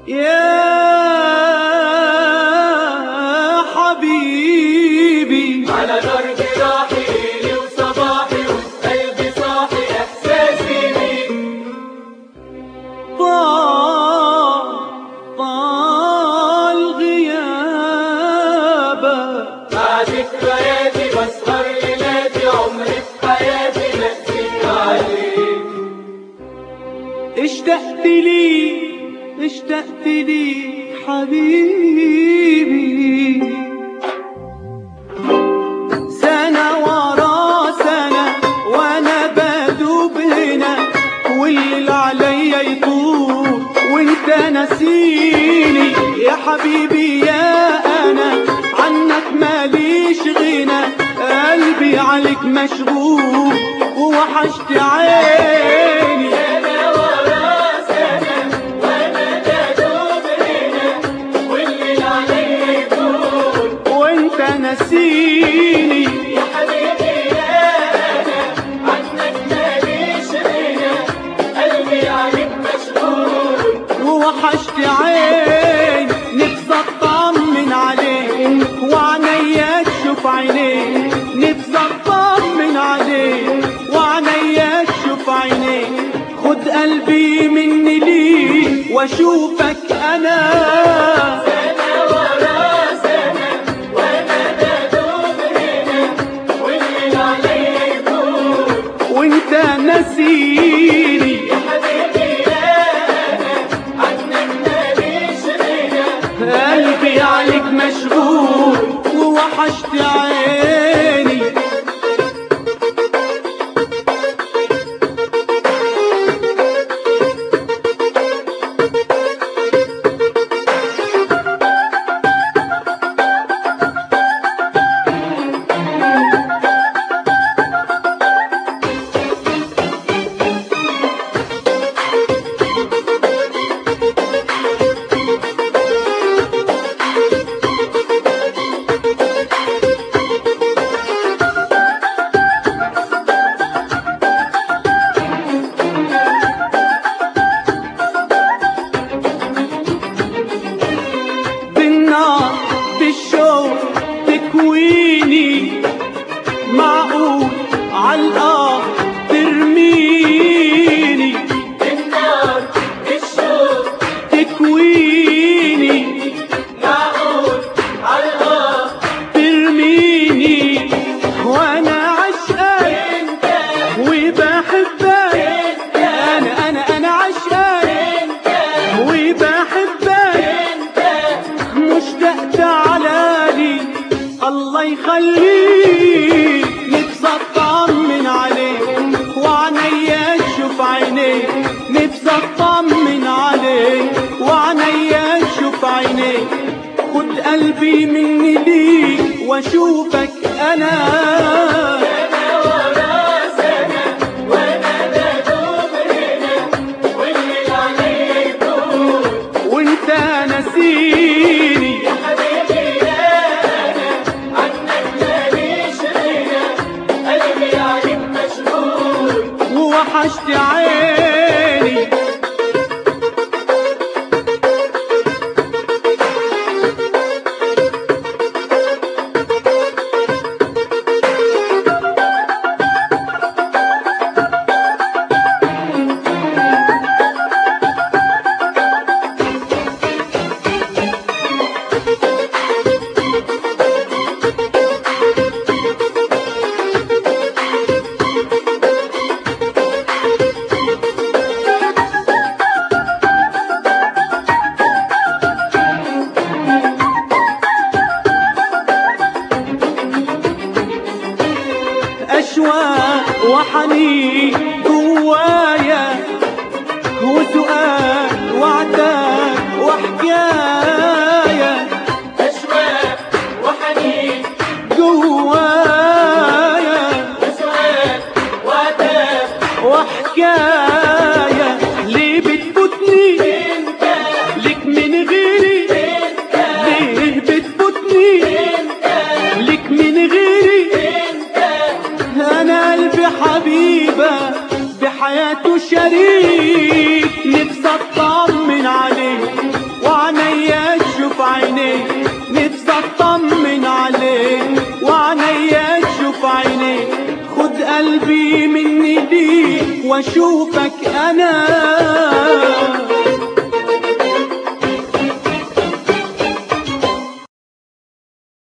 يا حبيبي على درب راحي ليلي وصباحي وقلبي صاحي احساسي بيك طال طال غيابك مع ذكرياتي بسهر ليلاتي عمري في حياتي نسيت عليك اشتقت لي اشتقت لي حبيبي سنة ورا سنة وانا بدوب هنا واللي عليا يطول وانت نسيني يا حبيبي يا انا عنك ماليش غنى قلبي عليك مشغول ووحشت عيني سنة ورا سنة وانا بدوب هنا واللي عليا يطول وانت نسيني يا حبيبي يا انا عنك ماليش غنى قلبي عليك مشغول ووحشت عين نفسي اطمن عليك وعينيا تشوف عينيك نفسي اطمن عليك وعينيا تشوف عينيك خد قلبي مني ليك واشوفك انا سنة ورا سنة وانا بدوب هنا واللي عليا يطول وانت نسيني يا حبيبي يا انا عنك ماليش غنى قلبي عليك مشغول ووحشت عيني بالنار بالشوق تكويني معقول عالقاع ترميني النار الشوق تكويني معقول عالغار ترميني وانا عشقان انت وبحبك انت انا انا انا عشقان انت وبحبك انت مشتاق تعالالي الله يخليك نفسي اطمن عليك وعينيا تشوف عينيك نفسي اطمن عليك وعينيا تشوف عينيك خد قلبي مني ليك واشوفك انا سنة ورا سنة وانا بدوب هنا واللي عليا يطول وانت نسيني يا حبيبي يا انا عنك ماليش غنى قلبي عليك مشغول ووحشت عيني أشواق وحنين جوايا وسؤال وعتاب وحكاية اشواق وحنين جوايا وسؤال وعتاب وحكاية ليه بتفوتني انت لك من غيري انت ليه بتفوتني انت لك من غيري انت انا قلبي حبيبة بحياته شريك نفسي اطمن عليه واشوفك انا